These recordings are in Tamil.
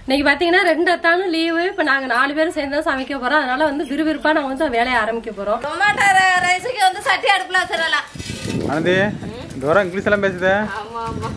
இன்னைக்கு பாத்தீங்கன்னா ரெண்டு அத்தானும் லீவு இப்ப நாங்க நாலு பேரும் சேர்ந்து தான் சமைக்க போறோம் அதனால வந்து விறுவிறுப்பா நாங்க வந்து வேலையை ஆரம்பிக்க போறோம் டொமேட்டோ ரைஸுக்கு வந்து சட்டி அடுப்புல வச்சிடலாம் ஆனந்தி தூரம் இங்கிலீஷ் எல்லாம் பேசுதே ஆமா ஆமா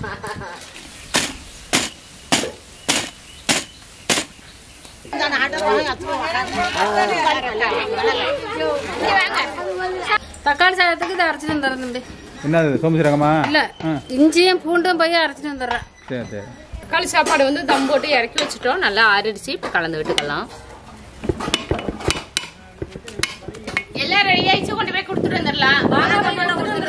தக்காளி சாதத்துக்கு இதை அரைச்சிட்டு வந்துடுறேன் தம்பி என்னது சோம்பு சீரகமா இல்ல ஆ இஞ்சியும் பூண்டும் போய் அரைச்சிட்டு வந்துடுறேன் சரி சரி தக்காளி சாப்பாடு வந்து தம் போட்டு இறக்கி வச்சுட்டோம் நல்லா ஆறிடுச்சு இப்போ கலந்து விட்டுக்கலாம் எல்லாம் ரெடி ஆயிடுச்சு கொண்டு போய் கொடுத்துட்டு வந்துடலாம்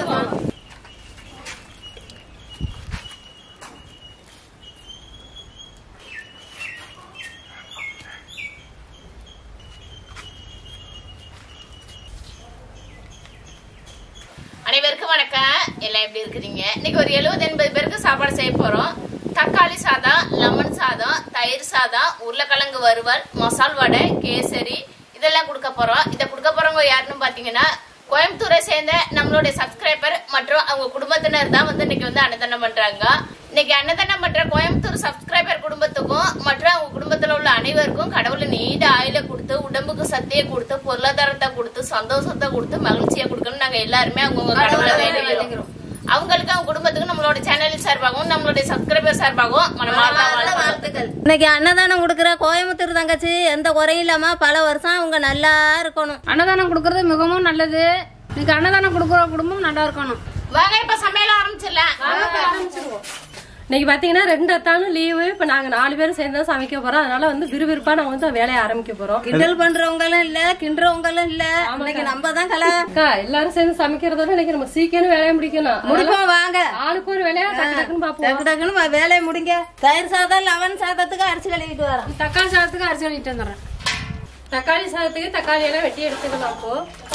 அனைவருக்கும் வணக்கம் எல்லாம் எப்படி இருக்கிறீங்க இன்னைக்கு ஒரு எழுபது எண்பது பேருக்கு சாப்பாடு செய்ய போறோம் தக்காளி சாதம் லெமன் சாதம் தயிர் சாதம் உருளைக்கிழங்கு வறுவல் மசால் வடை கேசரி இதெல்லாம் கொடுக்க போறோம் இதை கொடுக்க போறவங்க யாருன்னு பாத்தீங்கன்னா கோயம்புத்தூரை சேர்ந்த நம்மளுடைய சப்ஸ்கிரைபர் மற்றும் அவங்க குடும்பத்தினர் தான் வந்து இன்னைக்கு வந்து அன்னதானம் பண்றாங்க இன்னைக்கு அன்னதானம் பண்ற கோயம்புத்தூர் சப்ஸ்கிரைபர் குடும்பத்துக்கும் மற்றும் அவங்க குடும்பத்துல உள்ள அனைவருக்கும் கடவுளை நீண்ட ஆயுள கொடுத்து உடம்புக்கு சக்தியை கொடுத்து பொருளாதாரத்தை கொடுத்து சந்தோஷத்தை கொடுத்து மகிழ்ச்சியை கொடுக்கணும் நாங்க எல்லாருமே அவங்க கடவுளை வேண்டிக்கிறோம் அவங்களுக்கு அவங்க குடும்பத்துக்கு நம்மளோட சேனல் சார்பாகவும் நம்மளுடைய சப்ஸ்கிரைபர் சார்பாகவும் மனமார்ந்த வாழ்த்துக்கள். வாழ்த்துக்கள் இன்னைக்கு அன்னதானம் கொடுக்குற கோயம்புத்தூர் தங்கச்சி எந்த குறையும் இல்லாம பல வருஷம் அவங்க நல்லா இருக்கணும் அன்னதானம் கொடுக்கறது மிகவும் நல்லது இன்னைக்கு அன்னதானம் கொடுக்குற குடும்பம் நல்லா இருக்கணும் வாங்க இப்ப சமையல் ஆரம்பிச்சிடலாம் இன்னைக்கு பாத்தீங்கன்னா ரெண்டு அத்தானும் லீவு இப்ப நாங்க நாலு பேரும் சேர்ந்து தான் சமைக்க போறோம் அதனால வந்து விறுவிறுப்பா நாங்க வந்து வேலையை ஆரம்பிக்க போறோம் கிண்டல் பண்றவங்களும் இல்ல கிண்டுறவங்களும் இல்ல இன்னைக்கு நம்ம தான் கலை அக்கா எல்லாரும் சேர்ந்து சமைக்கிறதோட இன்னைக்கு நம்ம சீக்கிரம் வேலையை முடிக்கணும் முடிப்போம் வாங்க ஆளுக்கு ஒரு வேலையா டக்கு டக்குன்னு பாப்போம் டக்கு டக்குன்னு வா, வேலையை முடிங்க தயிர் சாதம் லெமன் சாதத்துக்கு அரிசி கழுவிட்டு வரோம் தக்காளி சாதத்துக்கு அரிசி கழிட்டு வந்துடுறேன் தக்காளி சாதத்துக்கு தக்காளி எல்லாம் வெட்டி எடுத்துக்கலாம் அப்போ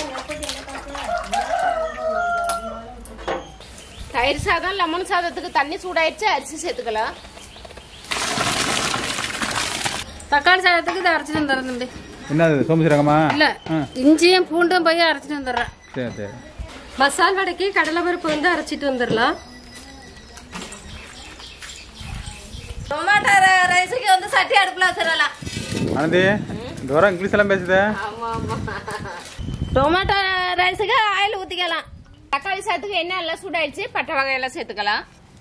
தயிர் சாதம் லெமன் சாதத்துக்கு தண்ணி சூடாயிடுச்சு அரிசி சேர்த்துக்கலாம் தக்காளி சாதத்துக்கு இதை அரைச்சிட்டு வந்துடுறேன் தம்பி என்னது சோம்பு சீரகமா இல்ல ஆ இஞ்சியும் பூண்டும் போய் அரைச்சிட்டு வந்துடுறேன் சரி சரி மசால் வடைக்கு கடலை பருப்பு வந்து அரைச்சிட்டு வந்துடலாம் டொமேட்டோ ரைஸுக்கு வந்து சட்டி அடுப்புல வச்சிடலாம் ஆனந்தி தூரம் இங்கிலீஷ் எல்லாம் பேசுதே டொமேட்டோ ரைஸுக்கு ஆயில் ஊத்திக்கலாம் தக்காளி சாதத்துக்கு எண்ணெய் எல்லாம் சூடாயிடுச்சு பட்டை வகையெல்லாம் சேர்த்துக்கலாம்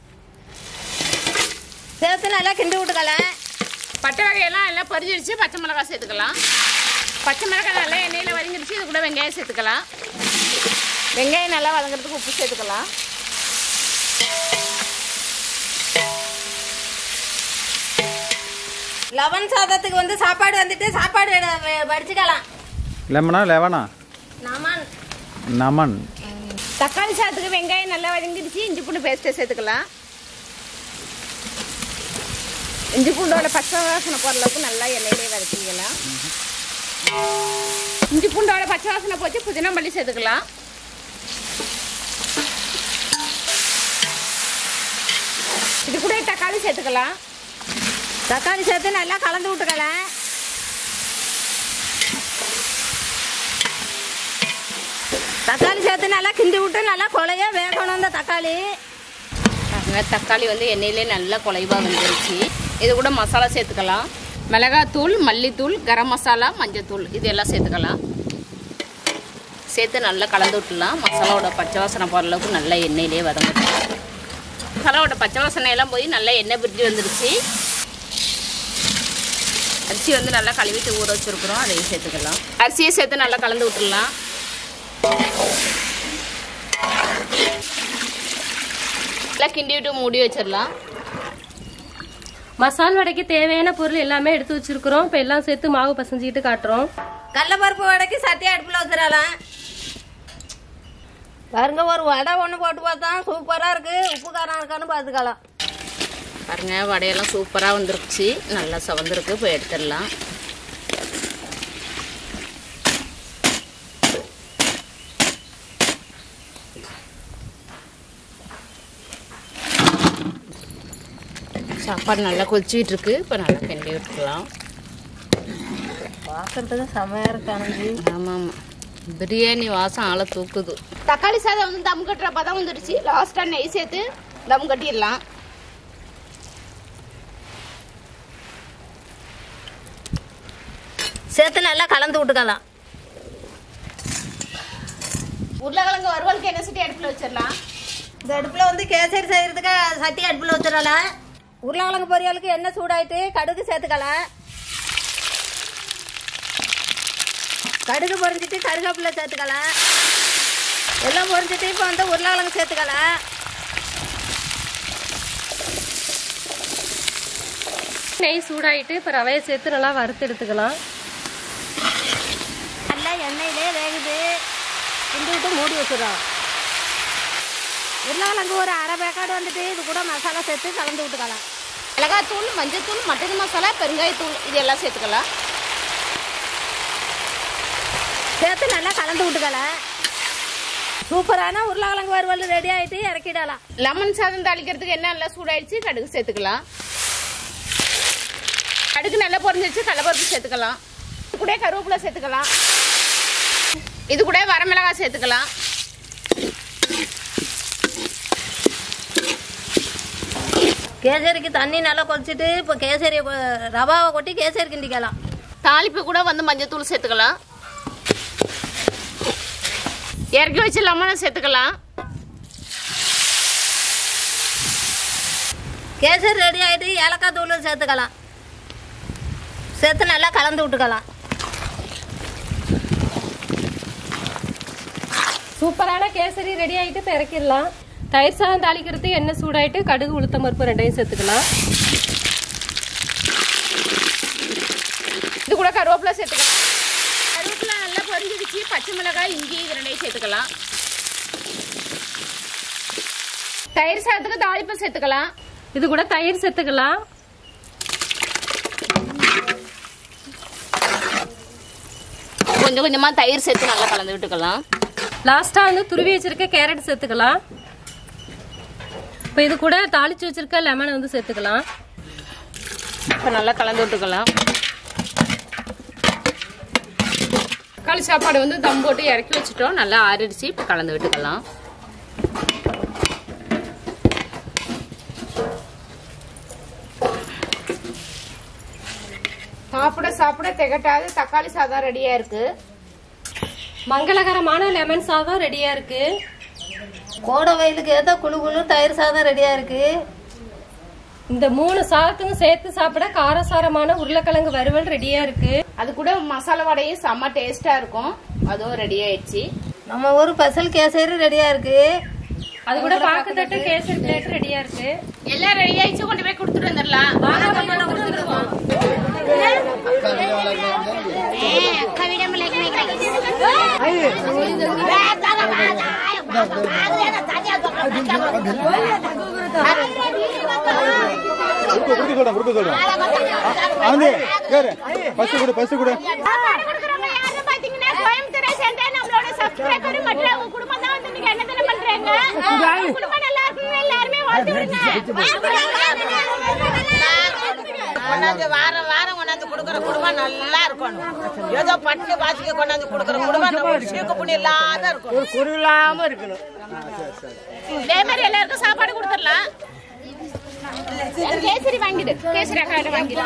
சேர்த்து நல்லா கிண்டி விட்டுக்கலாம் பட்டை வகையெல்லாம் எல்லாம் பொரிஞ்சிடுச்சு பச்சை மிளகாய் சேர்த்துக்கலாம் பச்சை மிளகாய் நல்லா எண்ணெயில் வதங்கிடுச்சு இது கூட வெங்காயம் சேர்த்துக்கலாம் வெங்காயம் நல்லா வதங்குறதுக்கு உப்பு சேர்த்துக்கலாம் லெமன் சாதத்துக்கு வந்து சாப்பாடு வந்துட்டு சாப்பாடு எடு- வெ- வடிச்சுக்கலாம் லெமனா லெவனா நமன் நமன் தக்காளி சாதத்துக்கு வெங்காயம் நல்லா வதங்கிடுச்சு இஞ்சி பூண்டு பேஸ்ட்டை சேர்த்துக்கலாம் இஞ்சி பூண்டோட பச்சை வாசனை போகிற அளவுக்கு நல்லா எண்ணெயிலே வதக்கிக்கலாம் இஞ்சி பூண்டோட பச்சை வாசனை போச்சு புதினா மல்லி சேர்த்துக்கலாம் இது கூட தக்காளி சேர்த்துக்கலாம் தக்காளி சேர்த்து நல்லா கலந்து விட்டுக்கலாம் தக்காளி சேர்த்து நல்லா கிண்டி விட்டு நல்லா கொலையா வேகணும் இந்த தக்காளி பாருங்க, தக்காளி வந்து எண்ணெயிலே நல்லா குலைவாக வந்துருச்சு இது கூட மசாலா சேர்த்துக்கலாம் மிளகாத்தூள் மல்லித்தூள் கரம் மசாலா மஞ்சத்தூள் இது எல்லாம் சேர்த்துக்கலாம் சேர்த்து நல்லா கலந்து விட்டுலாம் மசாலாவோட பச்சை வாசனை போகிற அளவுக்கு நல்லா எண்ணெயிலே வதங்கட்டும் மசாலாவோட பச்சை வாசனை எல்லாம் போய் நல்லா எண்ணெய் பிரிஞ்சு வந்துருச்சு அரிசி வந்து நல்லா கழுவிட்டு ஊற வச்சுருக்குறோம் அதையும் சேர்த்துக்கலாம் அரிசியை சேர்த்து நல்லா கலந்து விட்டுடலாம் நல்லா கிண்டி விட்டு மூடி வச்சிடலாம் மசால் வடைக்கு தேவையான பொருள் எல்லாமே எடுத்து வச்சிருக்கிறோம் இப்ப எல்லாம் சேர்த்து மாவு பசஞ்சுக்கிட்டு காட்டுறோம் கடலப்பருப்பு வடைக்கு சட்டி அடுப்பில் வச்சிடலாம் பாருங்க ஒரு வடை ஒன்று போட்டு பார்த்தா சூப்பராக இருக்கு உப்பு காரம் இருக்கான்னு பார்த்துக்கலாம் பாருங்க வடையெல்லாம் சூப்பராக வந்துருச்சு நல்லா சவந்திருக்கு போய் எடுத்துடலாம் சாப்பாடு நல்லா கொதிச்சுக்கிட்டு இருக்கு இப்போ நல்லா கிண்டி விட்டுக்கலாம் பார்க்கறதுக்கு செமையாக இருக்கானு ஆமாம் ஆமாம் பிரியாணி வாசம் ஆளை தூக்குது தக்காளி சாதம் வந்து தம் கட்டுற பதம் வந்துடுச்சு லாஸ்ட்டாக நெய் சேர்த்து தம் கட்டிடலாம் சேர்த்து நல்லா கலந்து விட்டுக்கலாம் உருளைக்கிழங்கு வறுவலுக்கு என்ன சட்டி அடுப்புல வச்சிடலாம் இந்த அடுப்பில் வந்து கேசரி செய்கிறதுக்கு சட்டி அடுப்பில் வச்சிடலாம் உருளைக்கிழங்கு பொரியலுக்கு எண்ணெய் சூடாயிட்டு கடுகு சேர்த்துக்கலாம் கடுகு பொரிஞ்சிட்டு கருவேப்பிலை சேர்த்துக்கலாம் எல்லாம் பொரிஞ்சிட்டு இப்போ வந்து உருளைக்கிழங்கு சேர்த்துக்கலாம் நெய் சூடாயிட்டு இப்போ ரவையை சேர்த்து நல்லா வறுத்து எடுத்துக்கலாம் நல்லா எண்ணெயிலே வேகுது கிண்டி விட்டு மூடி வச்சிடறோம் உருளைக்கிழங்கு ஒரு அரை பேக்காடு வந்துட்டு இது கூட மசாலா சேர்த்து கலந்து விட்டுக்கலாம் மிளகாத்தூள் மஞ்சத்தூள் மட்டன் மசாலா பெருங்காயத்தூள் இது எல்லாம் சேர்த்துக்கலாம் சேர்த்து நல்லா கலந்து விட்டுக்கலாம் சூப்பரான உருளைக்கிழங்கு வறுவல் ரெடி ஆயிட்டு இறக்கிடலாம் லெமன் சாதம் தாளிக்கிறதுக்கு என்ன நல்லா சூடாயிடுச்சு கடுகு சேர்த்துக்கலாம் கடுகு நல்லா பொரிஞ்சிருச்சு கடலப்பருப்பு சேர்த்துக்கலாம் இது கூட கருவேப்பிலை சேர்த்துக்கலாம் இது கூட வரமிளகாய் சேர்த்துக்கலாம் கேசரிக்கு தண்ணி நல்லா கொதிச்சிட்டு இப்போ கேசரியை கொ- ரவாவை கொட்டி கேசரி கிண்டிக்கலாம் தாளிப்பு கூட வந்து மஞ்சத்தூள் சேர்த்துக்கலாம் இறக்கி வச்சு லெமனை சேர்த்துக்கலாம் கேசரி ரெடி ஆயிட்டு ஏலக்காய் தூள் சேர்த்துக்கலாம் சேர்த்து நல்லா கலந்து விட்டுக்கலாம் சூப்பரான கேசரி ரெடி ஆகிட்டு இப்போ இறக்கிடலாம் தயிர் சாதம் தாளிக்கிறதுக்கு எண்ணெய் சூடாயிட்டு கடுகு உளுத்தம் பருப்பு ரெண்டையும் சேர்த்துக்கலாம் இது கூட கருவேப்பிலை சேர்த்துக்கலாம் கருவேப்பிலை நல்லா பொரிஞ்சிடுச்சு பச்சை மிளகாய் இஞ்சி இது ரெண்டையும் சேர்த்துக்கலாம் தயிர் சாதத்துக்கு தாளிப்பு சேர்த்துக்கலாம் இது கூட தயிர் சேர்த்துக்கலாம் கொஞ்சம் கொஞ்சமா தயிர் சேர்த்து நல்லா கலந்து விட்டுக்கலாம் லாஸ்ட்டாக வந்து துருவி வச்சிருக்க கேரட் சேர்த்துக்கலாம் இப்போ இது கூட தாளிச்சு வச்சிருக்க லெமனை வந்து சேர்த்துக்கலாம் இப்போ நல்லா கலந்து விட்டுக்கலாம் தக்காளி சாப்பாடு வந்து தம் போட்டு இறக்கி வச்சுட்டோம் நல்லா ஆறிடுச்சு இப்போ கலந்து விட்டுக்கலாம் சாப்பிட சாப்பிட திகட்டாது தக்காளி சாதம் ரெடியா இருக்கு மங்களகரமான லெமன் சாதம் ரெடியா இருக்கு கோடை வெயிலுக்கு ஏற்ற குழு குழு தயிர் சாதம் ரெடியாக இருக்குது இந்த மூணு சாதத்துக்கும் சேர்த்து சாப்பிட காரசாரமான உருளைக்கிழங்கு வறுவல் ரெடியா இருக்கு அது கூட மசாலா வடையும் செம்ம டேஸ்டா இருக்கும் அதுவும் ரெடி ஆயிடுச்சு நம்ம ஊர் ஸ்பெஷல் கேசரி ரெடியாக இருக்குது அது கூட பாக்கு தட்டு கேசரி பிளேட் ரெடியா இருக்கு எல்லாம் ரெடி ஆயிடுச்சு கொண்டு போய் கொடுத்துட்டு வந்துடலாம் கொடுக்க கொடுக்க சொல்றேன் கொடுக்க சொல்றேன் ஆனந்தி கேரு ஃபர்ஸ்ட் கொடு ஃபர்ஸ்ட் கொடு சாப்பாடு கொடுக்கறவங்க யாருன்னு பாத்தீங்கன்னா கோயம்புத்தூரை சேர்ந்த நம்மளோட சப்ஸ்கிரைபர் மற்றும் அவங்க குடும்பம் தான் வந்து நீங்க என்னதானே பண்றாங்க அவங்க குடும்பம் நல்லா இருக்கணும் எல்லாருமே வாழ்த்து விடுங்க கொண்டாந்து வாரம் வாரம் கொண்டாந்து கொடுக்குற குடும்பம் நல்லா இருக்கணும் ஏதோ பட்டு பாசிக்க கொண்டாந்து கொடுக்குற குடும்பம் நம்ம சீக்கு புண்ணி இல்லாத இருக்கணும் குரு இல்லாம இருக்கணும் இதே மாதிரி எல்லாருக்கும் சாப்பாடு கொடுத்துடலாம் கேசரி வாங்கிடு கேசரி அக்கா வாங்கிடு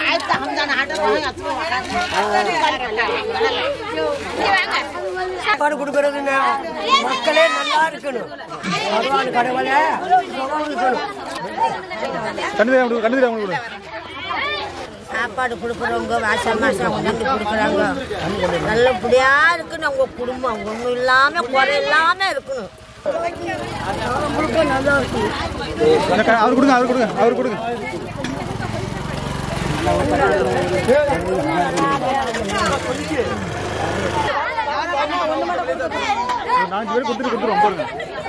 சாப்பாடு கொடுக்கறதுங்க மக்களே நல்லா இருக்கணும் பகவான் கடவுளே கண்ணு தெரியாம கொடு கண்ணு தெரியாம கொடு சாப்பாடு கொடுக்குறவங்க வாசம் மாசம் கொண்டாந்து கொடுக்குறாங்க நல்லபடியா இருக்கணும் உங்க குடும்பம் ஒண்ணும் இல்லாம குறை இல்லாம இருக்கணும் அந்த க- அவர் கொடுங்க அவர் கொடுங்க அவர் கொடுங்க ஒரு நாலஞ்சு பேர் கொடுத்துட்டு கொடுத்துருவோம் போடுங்க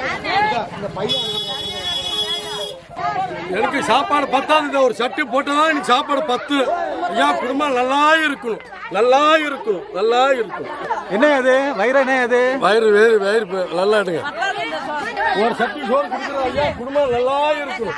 எனக்கு சாப்பாடு பத்தாது ஒரு சட்டி போட்டதான் எனக்கு சாப்பாடு பத்து ஐயா குடும்பம் நல்லா இருக்கணும் நல்லா இருக்கணும் நல்லா இருக்கணும் என்ன அது வயிறு என்ன அது வயிறு வேறு வயிறு பே- நல்லா எடுங்க ஒரு சட்டி சோறு கொடுக்குற ஐயா குடும்பம் நல்லா இருக்கணும்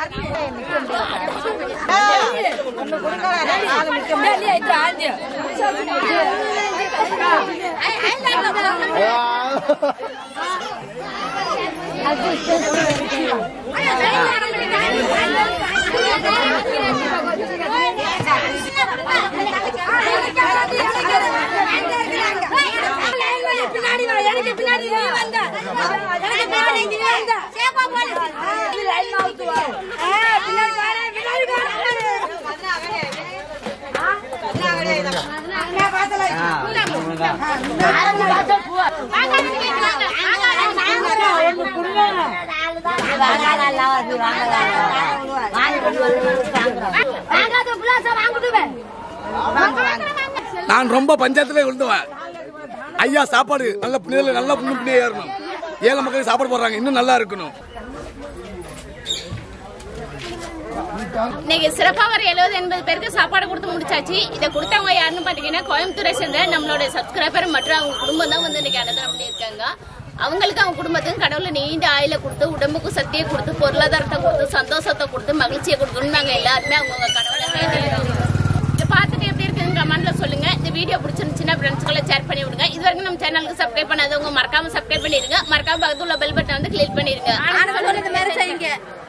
Thank you. நான் ரொம்ப பஞ்சாயத்துல விழுந்துவேன் ஐயா சாப்பாடு நல்ல புண்ணியல நல்ல புண்ணு புண்ணியா இருக்கணும் ஏழை மக்களுக்கு சாப்பாடு போடுறாங்க இன்னும் நல்லா இருக்கணும் இன்னைக்கு சிறப்பா வர எழுபது எண்பது பேருக்கு சாப்பாடு கொடுத்து முடிச்சாச்சு இதை கொடுத்தவங்க யாருன்னு பாத்தீங்கன்னா கோயம்புத்தூரை சேர்ந்த நம்மளோட சப்ஸ்கிரைபர் மற்றும் அவங்க குடும்பம் தான் வந்து இன்னைக்கு அன்னதானம் பண்ணியிருக்காங்க அவங்களுக்கு அவங்க குடும்பத்துக்கும் கடவுளை நீண்ட ஆயில கொடுத்து உடம்புக்கு சக்தியை கொடுத்து பொருளாதாரத்தை கொடுத்து சந்தோஷத்தை கொடுத்து மகிழ்ச்சியை கொடுக்கணும் நாங்க எல்லாருமே அவங்க கடவுளை வேண்டியிருக்கோம் இதை பார்த்துட்டு எப்படி இருக்குன்னு கமெண்ட்ல சொல்லுங்க இந்த வீடியோ பிடிச்சிருந்துச்சுன்னா ஃப்ரெண்ட்ஸ்களை ஷேர் பண்ணி விடுங்க இது வரைக்கும் நம்ம சேனலுக்கு சப்ஸ்கிரைப் பண்ணாதவங்க மறக்காம சப்ஸ்கிரைப் பண்ணிருங்க மறக்காம பக்கத்துல உள்ள பெல் பட்டன் வந்து கிளிக் பண்ணிருங்க ஆனவங்க இந்த மாதிரி செய்யுங்க